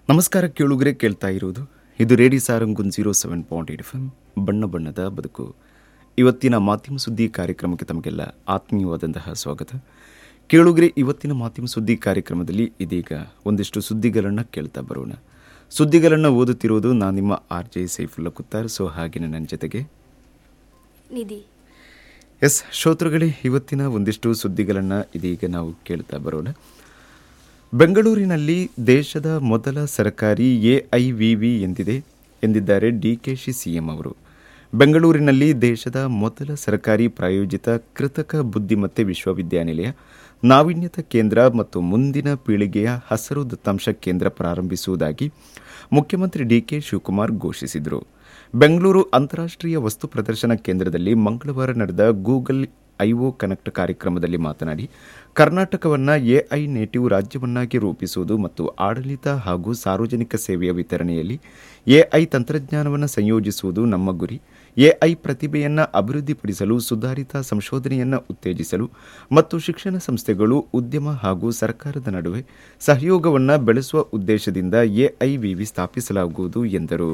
ನಮಸ್ಕಾರ ಕೇಳುಗರೆ ಕೇಳ್ತಾ ಇರುವುದು ಇದು radio Sarang zero seven point eight F M ಬಣ್ಣ ಬಣ್ಣದ ಬದುಕು ಇವತ್ತಿನ ಮಾಧ್ಯಮ ಸುದ್ದಿ ಕಾರ್ಯಕ್ರಮಕ್ಕೆ ತಮಗೆಲ್ಲ ಆತ್ಮೀಯವಾದಂತಹ ಸ್ವಾಗತ ಕೇಳುಗರೆ ಇವತ್ತಿನ ಮಾಧ್ಯಮ ಸುದ್ದಿ ಕಾರ್ಯಕ್ರಮದಲ್ಲಿ ಇದೀಗ ಒಂದಿಷ್ಟು ಸುದ್ದಿಗಳನ್ನು ಕೇಳ್ತಾ ಬರೋಣ ಸುದ್ದಿಗಳನ್ನು ಓದುತ್ತಿರುವುದು ನಾನು ನಿಮ್ಮ R J Saifulla Kuttar so ಹಾಗೆಯೇ ನನ್ನ ಜೊತೆಗೆ ನಿಧಿ ಎಸ್ ಶ್ರೋತೃಗಳೇ ಇವತ್ತಿನ ಒಂದಿಷ್ಟು ಸುದ್ದಿಗಳನ್ನು ಇದೀಗ ನಾವು ಕೇಳ್ತಾ ಬರೋಣ ಬೆಂಗಳೂರಿನಲ್ಲಿ ದೇಶದ ಮೊದಲ ಸರ್ಕಾರಿ ಎಐವಿವಿ ಎಂದಿದೆ ಎಂದಿದ್ದಾರೆ ಡಿಕೆಶಿ ಸಿಎಂ ಅವರು ಬೆಂಗಳೂರಿನಲ್ಲಿ ದೇಶದ ಮೊದಲ ಸರ್ಕಾರಿ ಪ್ರಾಯೋಜಿತ ಕೃತಕ ಬುದ್ಧಿಮತ್ತೆ ವಿಶ್ವವಿದ್ಯಾನಿಲಯ ನಾವೀನ್ಯತಾ ಕೇಂದ್ರ ಮತ್ತು ಮುಂದಿನ ಪೀಳಿಗೆಯ ಹಸಿರು ದತ್ತಾಂಶ ಕೇಂದ್ರ ಪ್ರಾರಂಭಿಸುವುದಾಗಿ ಮುಖ್ಯಮಂತ್ರಿ ಡಿಕೆ ಶಿವಕುಮಾರ್ ಘೋಷಿಸಿದರು ಬೆಂಗಳೂರು ಅಂತಾರಾಷ್ಟ್ರೀಯ ವಸ್ತು ಪ್ರದರ್ಶನ ಕೇಂದ್ರದಲ್ಲಿ ಮಂಗಳವಾರ ನಡೆದ ಗೂಗಲ್ ಐಒ ಕನೆಕ್ಟ್ ಕಾರ್ಯಕ್ರಮದಲ್ಲಿ ಮಾತನಾಡಿ ಕರ್ನಾಟಕವನ್ನು ಎಐ ನೇಟಿವ್ ರಾಜ್ಯವನ್ನಾಗಿ ರೂಪಿಸುವುದು ಮತ್ತು ಆಡಳಿತ ಹಾಗೂ ಸಾರ್ವಜನಿಕ ಸೇವೆಯ ವಿತರಣೆಯಲ್ಲಿ ಎಐ ತಂತ್ರಜ್ಞಾನವನ್ನು ಸಂಯೋಜಿಸುವುದು ನಮ್ಮ ಗುರಿ ಎಐ ಪ್ರತಿಭೆಯನ್ನು ಅಭಿವೃದ್ಧಿಪಡಿಸಲು ಸುಧಾರಿತ ಸಂಶೋಧನೆಯನ್ನು ಉತ್ತೇಜಿಸಲು ಮತ್ತು ಶಿಕ್ಷಣ ಸಂಸ್ಥೆಗಳು ಉದ್ಯಮ ಹಾಗೂ ಸರ್ಕಾರದ ನಡುವೆ ಸಹಯೋಗವನ್ನು ಬೆಳೆಸುವ ಉದ್ದೇಶದಿಂದ ಎಐವಿವಿ ಸ್ಥಾಪಿಸಲಾಗುವುದು ಎಂದರು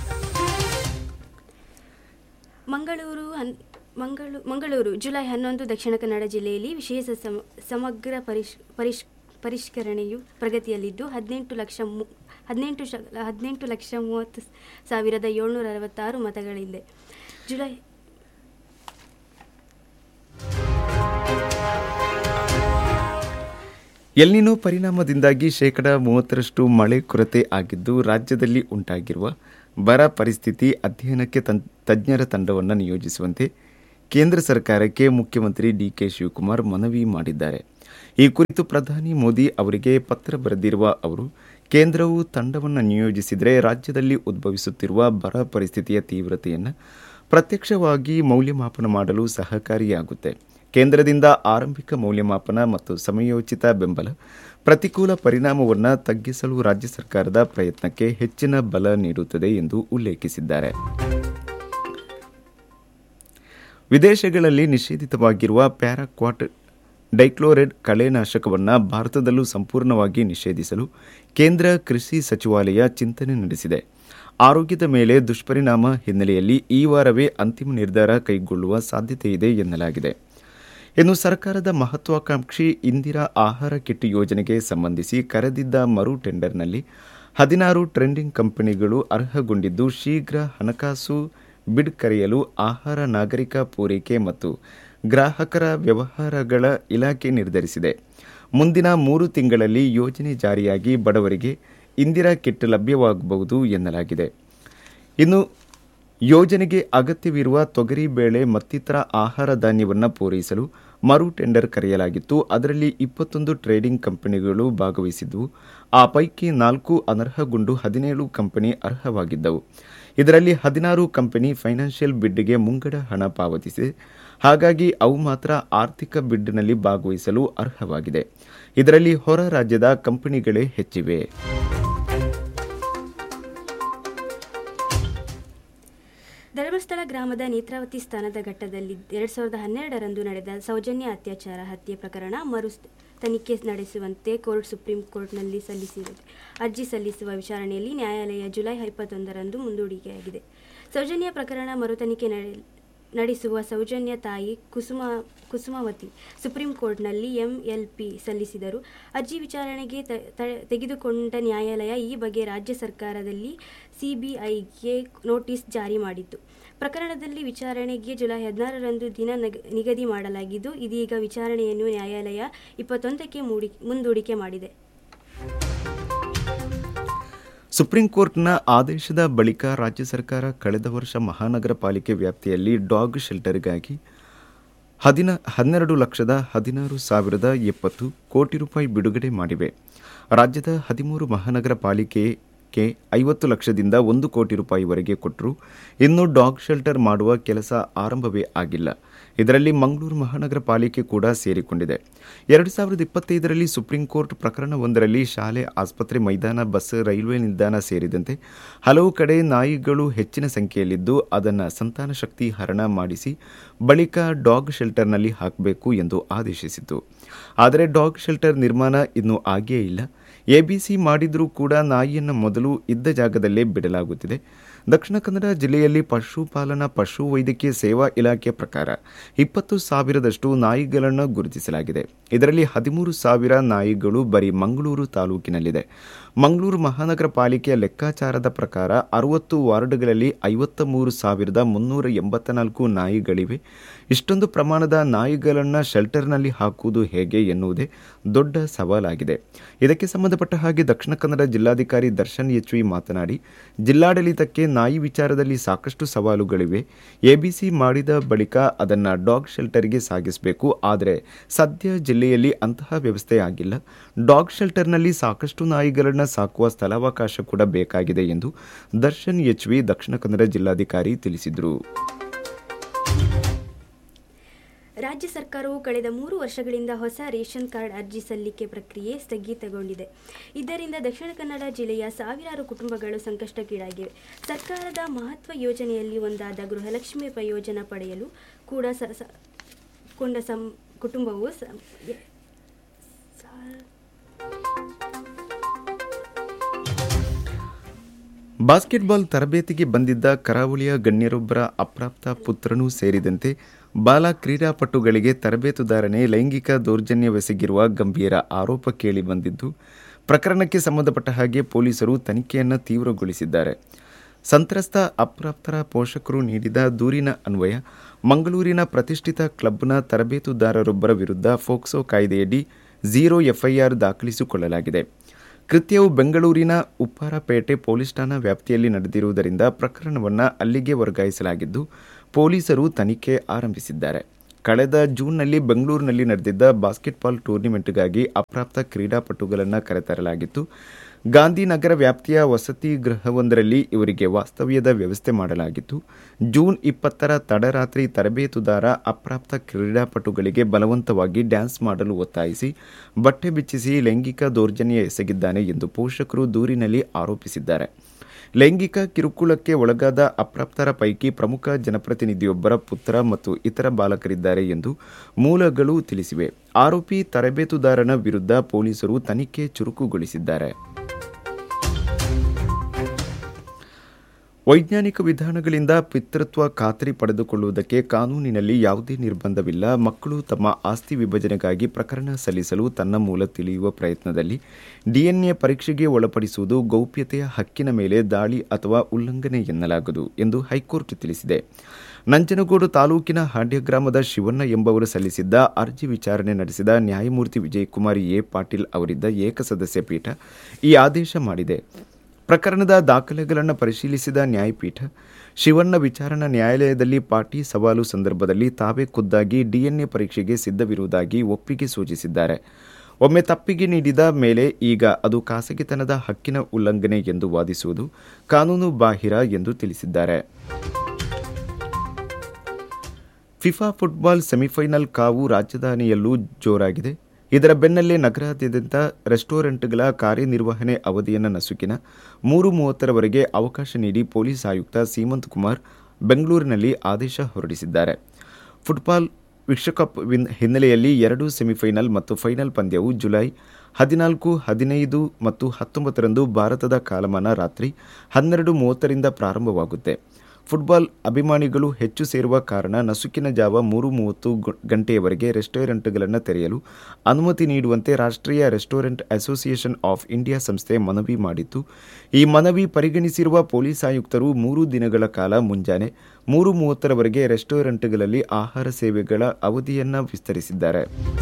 ಮಂಗಳೂರು ಹನ್- ಮಂಗಳೂ ಮಂಗಳೂರು ಜುಲೈ ಹನ್ನೊಂದು ದಕ್ಷಿಣ ಕನ್ನಡ ಜಿಲ್ಲೆಯಲ್ಲಿ ವಿಶೇಷ ಸಮ- ಸಮಗ್ರ ಪರಿಶ್ ಪರಿಶ್ ಪರಿಷ್ಕರಣೆಯು ಪ್ರಗತಿಯಲ್ಲಿದ್ದು ಹದಿನೆಂಟು ಲಕ್ಷ ಮು- ಹದಿನೆಂಟು ಶ ಹದಿನೆಂಟು ಲಕ್ಷ ಮೂವತ್ತು ಸಾವಿರದ ಏಳ್ನೂರ ಅರವತ್ತಾರು ಮತಗಳಿದೆ ಜುಲೈ ಎಲ್ನಿನೋ ಪರಿಣಾಮದಿಂದಾಗಿ ಶೇಕಡ ಮೂವತ್ತರಷ್ಟು ಮಳೆ ಕೊರತೆ ಆಗಿದ್ದು ರಾಜ್ಯದಲ್ಲಿ ಉಂಟಾಗಿರುವ ಬರ ಪರಿಸ್ಥಿತಿ ಅಧ್ಯಯನಕ್ಕೆ ತನ್- ತಜ್ಞರ ತಂಡವನ್ನು ನಿಯೋಜಿಸುವಂತೆ ಕೇಂದ್ರ ಸರ್ಕಾರಕ್ಕೆ ಮುಖ್ಯಮಂತ್ರಿ ಡಿಕೆ ಶಿವಕುಮಾರ್ ಮನವಿ ಮಾಡಿದ್ದಾರೆ ಈ ಕುರಿತು ಪ್ರಧಾನಿ ಮೋದಿ ಅವರಿಗೆ ಪತ್ರ ಬರೆದಿರುವ ಅವರು ಕೇಂದ್ರವು ತಂಡವನ್ನು ನಿಯೋಜಿಸಿದರೆ ರಾಜ್ಯದಲ್ಲಿ ಉದ್ಭವಿಸುತ್ತಿರುವ ಬರ ಪರಿಸ್ಥಿತಿಯ ತೀವ್ರತೆಯನ್ನು ಪ್ರತ್ಯಕ್ಷವಾಗಿ ಮೌಲ್ಯಮಾಪನ ಮಾಡಲು ಸಹಕಾರಿಯಾಗುತ್ತೆ ಕೇಂದ್ರದಿಂದ ಆರಂಭಿಕ ಮೌಲ್ಯಮಾಪನ ಮತ್ತು ಸಮಯೋಚಿತ ಬೆಂಬಲ ಪ್ರತಿಕೂಲ ಪರಿಣಾಮವನ್ನು ತಗ್ಗಿಸಲು ರಾಜ್ಯ ಸರ್ಕಾರದ ಪ್ರಯತ್ನಕ್ಕೆ ಹೆಚ್ಚಿನ ಬಲ ನೀಡುತ್ತದೆ ಎಂದು ಉಲ್ಲೇಖಿಸಿದ್ದಾರೆ ವಿದೇಶಗಳಲ್ಲಿ ನಿಷೇಧಿತವಾಗಿರುವ ಪ್ಯಾರಾಕ್ವಾಟ್ ಡೈಕ್ಲೋರೆಡ್ ಕಳೆನಾಶಕವನ್ನು ಭಾರತದಲ್ಲೂ ಸಂಪೂರ್ಣವಾಗಿ ನಿಷೇಧಿಸಲು ಕೇಂದ್ರ ಕೃಷಿ ಸಚಿವಾಲಯ ಚಿಂತನೆ ನಡೆಸಿದೆ ಆರೋಗ್ಯದ ಮೇಲೆ ದುಷ್ಪರಿಣಾಮ ಹಿನ್ನೆಲೆಯಲ್ಲಿ ಈ ವಾರವೇ ಅಂತಿಮ ನಿರ್ಧಾರ ಕೈಗೊಳ್ಳುವ ಸಾಧ್ಯತೆಯಿದೆ ಎನ್ನಲಾಗಿದೆ ಇನ್ನು ಸರ್ಕಾರದ ಮಹತ್ವಾಕಾಂಕ್ಷಿ ಇಂದಿರಾ ಆಹಾರ ಕಿಟ್ ಯೋಜನೆಗೆ ಸಂಬಂಧಿಸಿ ಕರೆದಿದ್ದ ಮರು ಟೆಂಡರ್ನಲ್ಲಿ ಹದಿನಾರು ಟ್ರೆಂಡಿಂಗ್ ಕಂಪನಿಗಳು ಅರ್ಹಗೊಂಡಿದ್ದು ಶೀಘ್ರ ಹಣಕಾಸು ಬಿಡ್ ಕರೆಯಲು ಆಹಾರ ನಾಗರಿಕ ಪೂರೈಕೆ ಮತ್ತು ಗ್ರಾಹಕರ ವ್ಯವಹಾರಗಳ ಇಲಾಖೆ ನಿರ್ಧರಿಸಿದೆ ಮುಂದಿನ ಮೂರು ತಿಂಗಳಲ್ಲಿ ಯೋಜನೆ ಜಾರಿಯಾಗಿ ಬಡವರಿಗೆ ಇಂದಿರಾ ಕಿಟ್ ಲಭ್ಯವಾಗಬಹುದು ಎನ್ನಲಾಗಿದೆ ಇನ್ನು ಯೋಜನೆಗೆ ಅಗತ್ಯವಿರುವ ತೊಗರಿ ಬೇಳೆ ಮತ್ತಿತರ ಆಹಾರ ಧಾನ್ಯವನ್ನು ಪೂರೈಸಲು ಮರು ಟೆಂಡರ್ ಕರೆಯಲಾಗಿತ್ತು ಅದರಲ್ಲಿ ಇಪ್ಪತ್ತೊಂದು ಟ್ರೇಡಿಂಗ್ ಕಂಪನಿಗಳು ಭಾಗವಹಿಸಿದ್ದವು ಆ ಪೈಕಿ ನಾಲ್ಕು ಅನರ್ಹಗೊಂಡು ಹದಿನೇಳು ಕಂಪನಿ ಅರ್ಹವಾಗಿದ್ದವು ಇದರಲ್ಲಿ ಹದಿನಾರು ಕಂಪನಿ ಫೈನಾನ್ಷಿಯಲ್ ಬಿಡ್ಗೆ ಮುಂಗಡ ಹಣ ಪಾವತಿಸಿದೆ ಹಾಗಾಗಿ ಅವು ಮಾತ್ರ ಆರ್ಥಿಕ ಬಿಡ್ನಲ್ಲಿ ಭಾಗವಹಿಸಲು ಅರ್ಹವಾಗಿದೆ ಇದರಲ್ಲಿ ಹೊರ ರಾಜ್ಯದ ಕಂಪನಿಗಳೇ ಹೆಚ್ಚಿವೆ ಧರ್ಮಸ್ಥಳ ಗ್ರಾಮದ ನೇತ್ರಾವತಿ ಸ್ಥಾನದ ಘಟ್ಟದಲ್ಲಿ ಎರಡು ಸಾವಿರದ ಹನ್ನೆರಡರಂದು ನಡೆದ ಸೌಜನ್ಯ ಅತ್ಯಾಚಾರ ಹತ್ಯೆ ಪ್ರಕರಣ ಮರು ಸ್- ತನಿಖೆ ನಡೆಸುವಂತೆ ಕೋರ್ಟ್ ಸುಪ್ರೀಂ ಕೋರ್ಟ್ನಲ್ಲಿ ಸಲ್ಲಿಸಿದೆ ಅರ್ಜಿ ಸಲ್ಲಿಸುವ ವಿಚಾರಣೆಯಲ್ಲಿ ನ್ಯಾಯಾಲಯ ಜುಲೈ ಇಪ್ಪತ್ತೊಂದರಂದು ಮುಂದೂಡಿಕೆಯಾಗಿದೆ ಸೌಜನ್ಯ ಪ್ರಕರಣ ಮರು ತನಿಖೆ ನಡೆ- ನಡೆಸುವ ಸೌಜನ್ಯ ತಾಯಿ ಕುಸುಮ ಕುಸುಮಾವತಿ ಸುಪ್ರೀಂ ಕೋರ್ಟ್ನಲ್ಲಿ ಎಂಎಲ್ಪಿ ಸಲ್ಲಿಸಿದರು ಅರ್ಜಿ ವಿಚಾರಣೆಗೆ ತ- ತ- ತೆಗೆದುಕೊಂಡ ನ್ಯಾಯಾಲಯ ಈ ಬಗ್ಗೆ ರಾಜ್ಯ ಸರ್ಕಾರದಲ್ಲಿ ಸಿಬಿಐಗೆ ನೋಟಿಸ್ ಜಾರಿ ಮಾಡಿತ್ತು ಪ್ರಕರಣದಲ್ಲಿ ವಿಚಾರಣೆಗೆ ಜುಲೈ ಹದಿನಾರರಂದು ದಿನ ನಗ- ನಿಗದಿ ಮಾಡಲಾಗಿದ್ದು ಇದೀಗ ವಿಚಾರಣೆಯನ್ನು ನ್ಯಾಯಾಲಯ ಇಪ್ಪತ್ತೊಂದಕ್ಕೆ ಮೂಡಿ ಮುಂದೂಡಿಕೆ ಮಾಡಿದೆ ಸುಪ್ರೀಂ ಕೋರ್ಟ್ನ ಆದೇಶದ ಬಳಿಕ ರಾಜ್ಯ ಸರ್ಕಾರ ಕಳೆದ ವರ್ಷ ಮಹಾನಗರ ಪಾಲಿಕೆ ವ್ಯಾಪ್ತಿಯಲ್ಲಿ ಡಾಗ್ ಶೆಲ್ಟರ್ಗಾಗಿ ಹದಿನ ಹನ್ನೆರಡು ಲಕ್ಷದ ಹದಿನಾರು ಸಾವಿರದ ಎಪ್ಪತ್ತು ಕೋಟಿ ರೂಪಾಯಿ ಬಿಡುಗಡೆ ಮಾಡಿವೆ ರಾಜ್ಯದ ಹದಿಮೂರು ಮಹಾನಗರ ಪಾಲಿಕೆಗೆ ಐವತ್ತು ಲಕ್ಷದಿಂದ ಒಂದು ಕೋಟಿ ರೂಪಾಯಿವರೆಗೆ ಕೊಟ್ಟರು ಇನ್ನು ಡಾಗ್ ಶೆಲ್ಟರ್ ಮಾಡುವ ಕೆಲಸ ಆರಂಭವೇ ಆಗಿಲ್ಲ ಇದರಲ್ಲಿ ಮಂಗಳೂರು ಮಹಾನಗರ ಪಾಲಿಕೆ ಕೂಡ ಸೇರಿಕೊಂಡಿದೆ ಎರಡು ಸಾವಿರದ ಇಪ್ಪತ್ತೈದರಲ್ಲಿ ಸುಪ್ರೀಂ ಕೋರ್ಟ್ ಪ್ರಕರಣವೊಂದರಲ್ಲಿ ಶಾಲೆ ಆಸ್ಪತ್ರೆ ಮೈದಾನ ಬಸ್ ರೈಲ್ವೆ ನಿಲ್ದಾಣ ಸೇರಿದಂತೆ ಹಲವು ಕಡೆ ನಾಯಿಗಳು ಹೆಚ್ಚಿನ ಸಂಖ್ಯೆಯಲ್ಲಿದ್ದು ಅದನ್ನು ಸಂತಾನ ಶಕ್ತಿ ಹರಣ ಮಾಡಿಸಿ ಬಳಿಕ ಡಾಗ್ ಶೆಲ್ಟರ್ನಲ್ಲಿ ಹಾಕಬೇಕು ಎಂದು ಆದೇಶಿಸಿತು ಆದರೆ ಡಾಗ್ ಶೆಲ್ಟರ್ ನಿರ್ಮಾಣ ಇನ್ನೂ ಆಗೇ ಇಲ್ಲ ಎಬಿಸಿ ಮಾಡಿದರೂ ಕೂಡ ನಾಯಿಯನ್ನು ಮೊದಲು ಇದ್ದ ಜಾಗದಲ್ಲೇ ಬಿಡಲಾಗುತ್ತಿದೆ ದಕ್ಷಿಣ ಕನ್ನಡ ಜಿಲ್ಲೆಯಲ್ಲಿ ಪಶುಪಾಲನಾ ಪಶು ವೈದ್ಯಕೀಯ ಸೇವಾ ಇಲಾಖೆ ಪ್ರಕಾರ ಇಪ್ಪತ್ತು ಸಾವಿರದಷ್ಟು ನಾಯಿಗಳನ್ನು ಗುರುತಿಸಲಾಗಿದೆ ಇದರಲ್ಲಿ ಹದಿಮೂರು ಸಾವಿರ ನಾಯಿಗಳು ಬರೀ ಮಂಗಳೂರು ತಾಲೂಕಿನಲ್ಲಿದೆ ಮಂಗಳೂರು ಮಹಾನಗರ ಪಾಲಿಕೆಯ ಲೆಕ್ಕಾಚಾರದ ಪ್ರಕಾರ ಅರವತ್ತು ವಾರ್ಡ್ಗಳಲ್ಲಿ ಐವತ್ತ ಮೂರು ಸಾವಿರದ ಮುನ್ನೂರ ಎಂಬತ್ತ ನಾಲ್ಕು ನಾಯಿಗಳಿವೆ ಇಷ್ಟೊಂದು ಪ್ರಮಾಣದ ನಾಯಿಗಳನ್ನು ಶೆಲ್ಟರ್ನಲ್ಲಿ ಹಾಕುವುದು ಹೇಗೆ ಎನ್ನುವುದೇ ದೊಡ್ಡ ಸವಾಲಾಗಿದೆ ಇದಕ್ಕೆ ಸಂಬಂಧಪಟ್ಟ ಹಾಗೆ ದಕ್ಷಿಣ ಕನ್ನಡ ಜಿಲ್ಲಾಧಿಕಾರಿ ದರ್ಶನ್ ಎಚ್ ವಿ ಮಾತನಾಡಿ ಜಿಲ್ಲಾಡಳಿತಕ್ಕೆ ನಾಯಿ ವಿಚಾರದಲ್ಲಿ ಸಾಕಷ್ಟು ಸವಾಲುಗಳಿವೆ ಎಬಿಸಿ ಮಾಡಿದ ಬಳಿಕ ಅದನ್ನು ಡಾಗ್ ಶೆಲ್ಟರ್ಗೆ ಸಾಗಿಸಬೇಕು ಆದರೆ ಸದ್ಯ ಜಿಲ್ಲೆಯಲ್ಲಿ ಅಂತಹ ವ್ಯವಸ್ಥೆ ಆಗಿಲ್ಲ ಡಾಗ್ ಶೆಲ್ಟರ್ನಲ್ಲಿ ಸಾಕಷ್ಟು ನಾಯಿಗಳನ್ನು ಸಾಕುವ ಸ್ಥಳಾವಕಾಶ ಕೂಡ ಬೇಕಾಗಿದೆ ಎಂದು ದರ್ಶನ್ ಎಚ್ ವಿ ದಕ್ಷಿಣ ಕನ್ನಡ ಜಿಲ್ಲಾಧಿಕಾರಿ ತಿಳಿಸಿದರು ರಾಜ್ಯ ಸರ್ಕಾರವು ಕಳೆದ ಮೂರು ವರ್ಷಗಳಿಂದ ಹೊಸ ರೇಷನ್ ಕಾರ್ಡ್ ಅರ್ಜಿ ಸಲ್ಲಿಕೆ ಪ್ರಕ್ರಿಯೆ ಸ್ಥಗಿತಗೊಂಡಿದೆ ಇದರಿಂದ ದಕ್ಷಿಣ ಕನ್ನಡ ಜಿಲ್ಲೆಯ ಸಾವಿರಾರು ಕುಟುಂಬಗಳು ಸಂಕಷ್ಟಕ್ಕೀಡಾಗಿವೆ ಸರ್ಕಾರದ ಮಹತ್ವ ಯೋಜನೆಯಲ್ಲಿ ಒಂದಾದ ಗೃಹಲಕ್ಷ್ಮಿ ಪ್ರಯೋಜನ ಪಡೆಯಲು ಕೂಡ ಸ ಸ- ಕೊಂಡ ಸಂ ಕುಟುಂಬವು ಸ- ಎ- ಸಾ- ಬಾಸ್ಕೆಟ್ಬಾಲ್ ತರಬೇತಿಗೆ ಬಂದಿದ್ದ ಕರಾವಳಿಯ ಗಣ್ಯರೊಬ್ಬರ ಅಪ್ರಾಪ್ತ ಪುತ್ರನೂ ಸೇರಿದಂತೆ ಬಾಲ ಕ್ರೀಡಾಪಟುಗಳಿಗೆ ತರಬೇತುದಾರನೇ ಲೈಂಗಿಕ ದೌರ್ಜನ್ಯವೆಸಗಿರುವ ಗಂಭೀರ ಆರೋಪ ಕೇಳಿ ಬಂದಿದ್ದು ಪ್ರಕರಣಕ್ಕೆ ಸಂಬಂಧಪಟ್ಟ ಹಾಗೆ ಪೊಲೀಸರು ತನಿಖೆಯನ್ನು ತೀವ್ರಗೊಳಿಸಿದ್ದಾರೆ ಸಂತ್ರಸ್ತ ಅಪ್ರಾಪ್ತರ ಪೋಷಕರು ನೀಡಿದ ದೂರಿನ ಅನ್ವಯ ಮಂಗಳೂರಿನ ಪ್ರತಿಷ್ಠಿತ ಕ್ಲಬ್ನ ತರಬೇತುದಾರರೊಬ್ಬರ ವಿರುದ್ಧ ಫೋಕ್ಸೋ ಕಾಯ್ದೆಯಡಿ ಝೀರೋ ಎಫ್ಐಆರ್ ದಾಖಲಿಸಿಕೊಳ್ಳಲಾಗಿದೆ ಕೃತ್ಯವು ಬೆಂಗಳೂರಿನ ಉಪ್ಪಾರಪೇಟೆ ಪೊಲೀಸ್ ಠಾಣಾ ವ್ಯಾಪ್ತಿಯಲ್ಲಿ ನಡೆದಿರುವುದರಿಂದ ಪ್ರಕರಣವನ್ನು ಅಲ್ಲಿಗೆ ವರ್ಗಾಯಿಸಲಾಗಿದ್ದು ಪೊಲೀಸರು ತನಿಖೆ ಆರಂಭಿಸಿದ್ದಾರೆ ಕಳೆದ ಜೂನ್ನಲ್ಲಿ ಬೆಂಗಳೂರಿನಲ್ಲಿ ನಡೆದಿದ್ದ ಬಾಸ್ಕೆಟ್ಬಾಲ್ ಟೂರ್ನಿಮೆಂಟ್ಗಾಗಿ ಅಪ್ರಾಪ್ತ ಕ್ರೀಡಾಪಟುಗಳನ್ನು ಕರೆತರಲಾಗಿತ್ತು ಗಾಂಧಿನಗರ ವ್ಯಾಪ್ತಿಯ ವಸತಿ ಗೃಹವೊಂದರಲ್ಲಿ ಇವರಿಗೆ ವಾಸ್ತವ್ಯದ ವ್ಯವಸ್ಥೆ ಮಾಡಲಾಗಿತ್ತು ಜೂನ್ ಇಪ್ಪತ್ತರ ತಡರಾತ್ರಿ ತರಬೇತುದಾರ ಅಪ್ರಾಪ್ತ ಕ್ರೀಡಾಪಟುಗಳಿಗೆ ಬಲವಂತವಾಗಿ ಡ್ಯಾನ್ಸ್ ಮಾಡಲು ಒತ್ತಾಯಿಸಿ ಬಟ್ಟೆ ಬಿಚ್ಚಿಸಿ ಲೈಂಗಿಕ ದೌರ್ಜನ್ಯ ಎಸಗಿದ್ದಾನೆ ಎಂದು ಪೋಷಕರು ದೂರಿನಲ್ಲಿ ಆರೋಪಿಸಿದ್ದಾರೆ ಲೈಂಗಿಕ ಕಿರುಕುಳಕ್ಕೆ ಒಳಗಾದ ಅಪ್ರಾಪ್ತರ ಪೈಕಿ ಪ್ರಮುಖ ಜನಪ್ರತಿನಿಧಿಯೊಬ್ಬರ ಪುತ್ರ ಮತ್ತು ಇತರ ಬಾಲಕರಿದ್ದಾರೆ ಎಂದು ಮೂಲಗಳು ತಿಳಿಸಿವೆ ಆರೋಪಿ ತರಬೇತುದಾರನ ವಿರುದ್ಧ ಪೊಲೀಸರು ತನಿಖೆ ಚುರುಕುಗೊಳಿಸಿದ್ದಾರೆ ವೈಜ್ಞಾನಿಕ ವಿಧಾನಗಳಿಂದ ಪಿತೃತ್ವ ಖಾತರಿ ಪಡೆದುಕೊಳ್ಳುವುದಕ್ಕೆ ಕಾನೂನಿನಲ್ಲಿ ಯಾವುದೇ ನಿರ್ಬಂಧವಿಲ್ಲ ಮಕ್ಕಳು ತಮ್ಮ ಆಸ್ತಿ ವಿಭಜನೆಗಾಗಿ ಪ್ರಕರಣ ಸಲ್ಲಿಸಲು ತನ್ನ ಮೂಲ ತಿಳಿಯುವ ಪ್ರಯತ್ನದಲ್ಲಿ ಡಿಎನ್ಎ ಪರೀಕ್ಷೆಗೆ ಒಳಪಡಿಸುವುದು ಗೌಪ್ಯತೆಯ ಹಕ್ಕಿನ ಮೇಲೆ ದಾಳಿ ಅಥವಾ ಉಲ್ಲಂಘನೆ ಎನ್ನಲಾಗದು ಎಂದು ಹೈಕೋರ್ಟ್ ತಿಳಿಸಿದೆ ನಂಜನಗೂಡು ತಾಲೂಕಿನ ಹಾಡ್ಯ ಗ್ರಾಮದ ಶಿವಣ್ಣ ಎಂಬವರು ಸಲ್ಲಿಸಿದ್ದ ಅರ್ಜಿ ವಿಚಾರಣೆ ನಡೆಸಿದ ನ್ಯಾಯಮೂರ್ತಿ ವಿಜಯಕುಮಾರ್ ಎ ಪಾಟೀಲ್ ಅವರಿದ್ದ ಏಕಸದಸ್ಯ ಪೀಠ ಈ ಆದೇಶ ಮಾಡಿದೆ ಪ್ರಕರಣದ ದಾಖಲೆಗಳನ್ನು ಪರಿಶೀಲಿಸಿದ ನ್ಯಾಯಪೀಠ ಶಿವಣ್ಣ ವಿಚಾರಣಾ ನ್ಯಾಯಾಲಯದಲ್ಲಿ ಪಾಟಿ ಸವಾಲು ಸಂದರ್ಭದಲ್ಲಿ ತಾವೇ ಖುದ್ದಾಗಿ ಡಿಎನ್ಎ ಪರೀಕ್ಷೆಗೆ ಸಿದ್ಧವಿರುವುದಾಗಿ ಒಪ್ಪಿಗೆ ಸೂಚಿಸಿದ್ದಾರೆ ಒಮ್ಮೆ ತಪ್ಪಿಗೆ ನೀಡಿದ ಮೇಲೆ ಈಗ ಅದು ಖಾಸಗಿತನದ ಹಕ್ಕಿನ ಉಲ್ಲಂಘನೆ ಎಂದು ವಾದಿಸುವುದು ಕಾನೂನು ಬಾಹಿರ ಎಂದು ತಿಳಿಸಿದ್ದಾರೆ ಫಿಫಾ ಫುಟ್ಬಾಲ್ ಸೆಮಿಫೈನಲ್ ಕಾವು ರಾಜಧಾನಿಯಲ್ಲೂ ಜೋರಾಗಿದೆ ಇದರ ಬೆನ್ನಲ್ಲೇ ನಗರಾದ್ಯಂತ ರೆಸ್ಟೋರೆಂಟ್ಗಳ ಕಾರ್ಯನಿರ್ವಹಣೆ ಅವಧಿಯನ್ನು ನಸುಕಿನ ಮೂರು ಮೂವತ್ತರವರೆಗೆ ಅವಕಾಶ ನೀಡಿ ಪೊಲೀಸ್ ಆಯುಕ್ತ ಸೀಮಂತ್ ಕುಮಾರ್ ಬೆಂಗಳೂರಿನಲ್ಲಿ ಆದೇಶ ಹೊರಡಿಸಿದ್ದಾರೆ ಫುಟ್ಬಾಲ್ ವಿಶ್ವಕಪ್ ವಿನ್ ಹಿನ್ನೆಲೆಯಲ್ಲಿ ಎರಡು ಸೆಮಿಫೈನಲ್ ಮತ್ತು ಫೈನಲ್ ಪಂದ್ಯವು ಜುಲೈ ಹದಿನಾಲ್ಕು ಹದಿನೈದು ಮತ್ತು ಹತ್ತೊಂಬತ್ತರಂದು ಭಾರತದ ಕಾಲಮಾನ ರಾತ್ರಿ ಹನ್ನೆರಡು ಮೂವತ್ತರಿಂದ ಪ್ರಾರಂಭವಾಗುತ್ತೆ ಫುಟ್ಬಾಲ್ ಅಭಿಮಾನಿಗಳು ಹೆಚ್ಚು ಸೇರುವ ಕಾರಣ ನಸುಕಿನ ಜಾವ ಮೂರು ಮೂವತ್ತು ಗು- ಗಂಟೆಯವರೆಗೆ ರೆಸ್ಟೋರೆಂಟ್ಗಳನ್ನು ತೆರೆಯಲು ಅನುಮತಿ ನೀಡುವಂತೆ ರಾಷ್ಟ್ರೀಯ ರೆಸ್ಟೋರೆಂಟ್ ಅಸೋಸಿಯೇಷನ್ ಆಫ್ ಇಂಡಿಯಾ ಸಂಸ್ಥೆ ಮನವಿ ಮಾಡಿತ್ತು ಈ ಮನವಿ ಪರಿಗಣಿಸಿರುವ ಪೊಲೀಸ್ ಆಯುಕ್ತರು ಮೂರು ದಿನಗಳ ಕಾಲ ಮುಂಜಾನೆ ಮೂರು ಮೂವತ್ತರವರೆಗೆ ರೆಸ್ಟೋರೆಂಟ್ಗಳಲ್ಲಿ ಆಹಾರ ಸೇವೆಗಳ ಅವಧಿಯನ್ನು ವಿಸ್ತರಿಸಿದ್ದಾರೆ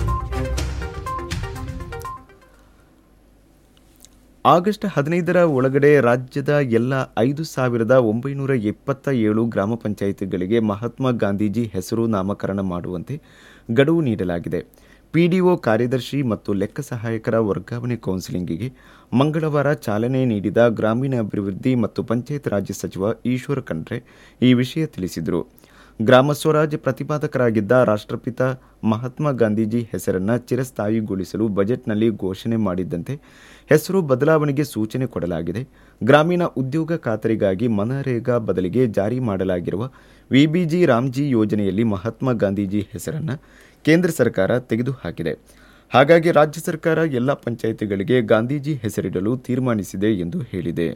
ಆಗಸ್ಟ್ ಹದಿನೈದರ ಒಳಗಡೆ ರಾಜ್ಯದ ಎಲ್ಲ ಐದು ಸಾವಿರದ ಒಂಬೈನೂರ ಎಪ್ಪತ್ತ ಏಳು ಗ್ರಾಮ ಪಂಚಾಯಿತಿಗಳಿಗೆ ಮಹಾತ್ಮ ಗಾಂಧೀಜಿ ಹೆಸರು ನಾಮಕರಣ ಮಾಡುವಂತೆ ಗಡುವು ನೀಡಲಾಗಿದೆ ಪಿಡಿಒ ಕಾರ್ಯದರ್ಶಿ ಮತ್ತು ಲೆಕ್ಕ ಸಹಾಯಕರ ವರ್ಗಾವಣೆ ಕೌನ್ಸಿಲಿಂಗಿಗೆ ಮಂಗಳವಾರ ಚಾಲನೆ ನೀಡಿದ ಗ್ರಾಮೀಣಾಭಿವೃದ್ಧಿ ಮತ್ತು ಪಂಚಾಯತ್ ರಾಜ್ ಸಚಿವ ಈಶ್ವರ ಖಂಡ್ರೆ ಈ ವಿಷಯ ತಿಳಿಸಿದರು ಗ್ರಾಮ ಸ್ವರಾಜ್ ಪ್ರತಿಪಾದಕರಾಗಿದ್ದ ರಾಷ್ಟ್ರಪಿತ ಮಹಾತ್ಮ ಗಾಂಧೀಜಿ ಹೆಸರನ್ನು ಚಿರಸ್ಥಾಯಿಗೊಳಿಸಲು ಬಜೆಟ್ನಲ್ಲಿ ಘೋಷಣೆ ಮಾಡಿದ್ದಂತೆ ಹೆಸರು ಬದಲಾವಣೆಗೆ ಸೂಚನೆ ಕೊಡಲಾಗಿದೆ ಗ್ರಾಮೀಣ ಉದ್ಯೋಗ ಖಾತರಿಗಾಗಿ ಮನರೇಗಾ ಬದಲಿಗೆ ಜಾರಿ ಮಾಡಲಾಗಿರುವ ವಿಬಿಜಿ ರಾಮ್ಜಿ ಯೋಜನೆಯಲ್ಲಿ ಮಹಾತ್ಮ ಗಾಂಧೀಜಿ ಹೆಸರನ್ನು ಕೇಂದ್ರ ಸರ್ಕಾರ ತೆಗೆದುಹಾಕಿದೆ ಹಾಗಾಗಿ ರಾಜ್ಯ ಸರ್ಕಾರ ಎಲ್ಲ ಪಂಚಾಯಿತಿಗಳಿಗೆ ಗಾಂಧೀಜಿ ಹೆಸರಿಡಲು ತೀರ್ಮಾನಿಸಿದೆ ಎಂದು ಹೇಳಿದೆ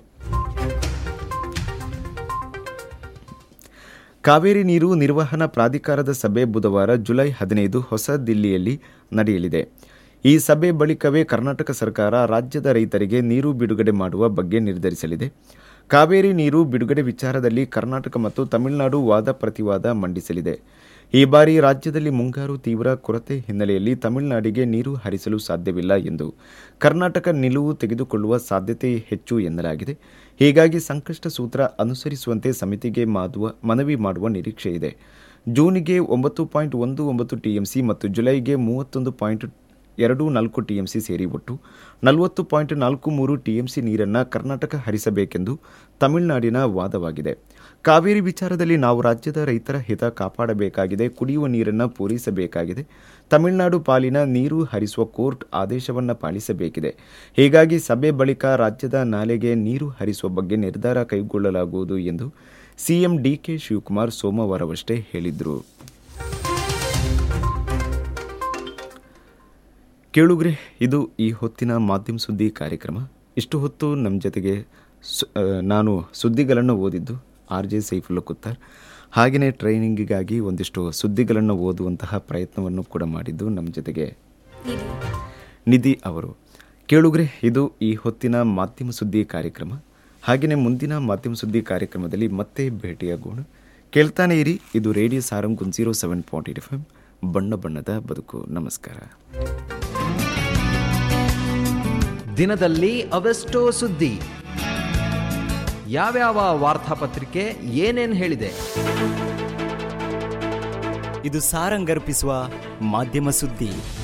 ಕಾವೇರಿ ನೀರು ನಿರ್ವಹಣಾ ಪ್ರಾಧಿಕಾರದ ಸಭೆ ಬುಧವಾರ ಜುಲೈ ಹದಿನೈದು ಹೊಸ ದಿಲ್ಲಿಯಲ್ಲಿ ನಡೆಯಲಿದೆ ಈ ಸಭೆ ಬಳಿಕವೇ ಕರ್ನಾಟಕ ಸರ್ಕಾರ ರಾಜ್ಯದ ರೈತರಿಗೆ ನೀರು ಬಿಡುಗಡೆ ಮಾಡುವ ಬಗ್ಗೆ ನಿರ್ಧರಿಸಲಿದೆ ಕಾವೇರಿ ನೀರು ಬಿಡುಗಡೆ ವಿಚಾರದಲ್ಲಿ ಕರ್ನಾಟಕ ಮತ್ತು ತಮಿಳುನಾಡು ವಾದ ಪ್ರತಿವಾದ ಮಂಡಿಸಲಿದೆ ಈ ಬಾರಿ ರಾಜ್ಯದಲ್ಲಿ ಮುಂಗಾರು ತೀವ್ರ ಕೊರತೆ ಹಿನ್ನೆಲೆಯಲ್ಲಿ ತಮಿಳುನಾಡಿಗೆ ನೀರು ಹರಿಸಲು ಸಾಧ್ಯವಿಲ್ಲ ಎಂದು ಕರ್ನಾಟಕ ನಿಲುವು ತೆಗೆದುಕೊಳ್ಳುವ ಸಾಧ್ಯತೆ ಹೆಚ್ಚು ಎನ್ನಲಾಗಿದೆ ಹೀಗಾಗಿ ಸಂಕಷ್ಟ ಸೂತ್ರ ಅನುಸರಿಸುವಂತೆ ಸಮಿತಿಗೆ ಮಾಡುವ ಮನವಿ ಮಾಡುವ ನಿರೀಕ್ಷೆ ಇದೆ ಜೂನ್ಗೆ ಒಂಬತ್ತು ಪಾಯಿಂಟ್ ಒಂದು ಒಂಬತ್ತು ಟಿಎಂಸಿ ಮತ್ತು ಜುಲೈಗೆ ಮೂವತ್ತೊಂದು ಪಾಯಿಂಟ್ ಎರಡು ನಾಲ್ಕು ಟಿಎಂಸಿ ಸೇರಿ ಒಟ್ಟು ನಲವತ್ತು ಪಾಯಿಂಟ್ ನಾಲ್ಕು ಮೂರು ಟಿಎಂಸಿ ನೀರನ್ನು ಕರ್ನಾಟಕ ಹರಿಸಬೇಕೆಂದು ತಮಿಳುನಾಡಿನ ವಾದವಾಗಿದೆ ಕಾವೇರಿ ವಿಚಾರದಲ್ಲಿ ನಾವು ರಾಜ್ಯದ ರೈತರ ಹಿತ ಕಾಪಾಡಬೇಕಾಗಿದೆ ಕುಡಿಯುವ ನೀರನ್ನು ಪೂರೈಸಬೇಕಾಗಿದೆ ತಮಿಳುನಾಡು ಪಾಲಿನ ನೀರು ಹರಿಸುವ ಕೋರ್ಟ್ ಆದೇಶವನ್ನು ಪಾಲಿಸಬೇಕಿದೆ ಹೀಗಾಗಿ ಸಭೆ ಬಳಿಕ ರಾಜ್ಯದ ನಾಲೆಗೆ ನೀರು ಹರಿಸುವ ಬಗ್ಗೆ ನಿರ್ಧಾರ ಕೈಗೊಳ್ಳಲಾಗುವುದು ಎಂದು ಸಿಎಂ ಡಿಕೆ ಶಿವಕುಮಾರ್ ಸೋಮವಾರವಷ್ಟೇ ಹೇಳಿದರು ಕೇಳುಗ್ರೆ ಇದು ಈ ಹೊತ್ತಿನ ಮಾಧ್ಯಮ ಸುದ್ದಿ ಕಾರ್ಯಕ್ರಮ ಇಷ್ಟು ಹೊತ್ತು ನಮ್ಮ ಜೊತೆಗೆ ಸು- ಆ, ನಾನು ಸುದ್ದಿಗಳನ್ನು ಓದಿದ್ದು ಆರ್ ಜೆ ಸೈಫುಲ್ಲ ಕುತ್ತಾರ್ ಹಾಗೆಯೇ ಟ್ರೈನಿಂಗಿಗಾಗಿ ಒಂದಿಷ್ಟು ಸುದ್ದಿಗಳನ್ನು ಓದುವಂತಹ ಪ್ರಯತ್ನವನ್ನು ಕೂಡ ಮಾಡಿದ್ದು ನಮ್ಮ ಜೊತೆಗೆ ನಿಧಿ ನಿಧಿ ಅವರು ಕೇಳುಗ್ರೆ ಇದು ಈ ಹೊತ್ತಿನ ಮಾಧ್ಯಮ ಸುದ್ದಿ ಕಾರ್ಯಕ್ರಮ ಹಾಗೆಯೇ ಮುಂದಿನ ಮಾಧ್ಯಮ ಸುದ್ದಿ ಕಾರ್ಯಕ್ರಮದಲ್ಲಿ ಮತ್ತೆ ಭೇಟಿಯಾಗೋಣ ಕೇಳ್ತಾನೆ ಇರಿ ಇದು radio Sarang zero seven point eight F M ಬಣ್ಣ ಬಣ್ಣದ ಬದುಕು ನಮಸ್ಕಾರ ದಿನದಲ್ಲಿ ಅವೆಷ್ಟೋ ಸುದ್ದಿ ಯಾವ್ಯಾವ ವಾರ್ತಾಪತ್ರಿಕೆ ಏನೇನ್ ಹೇಳಿದೆ ಇದು ಸಾರಂಗರ್ಪಿಸುವ ಮಾಧ್ಯಮ ಸುದ್ದಿ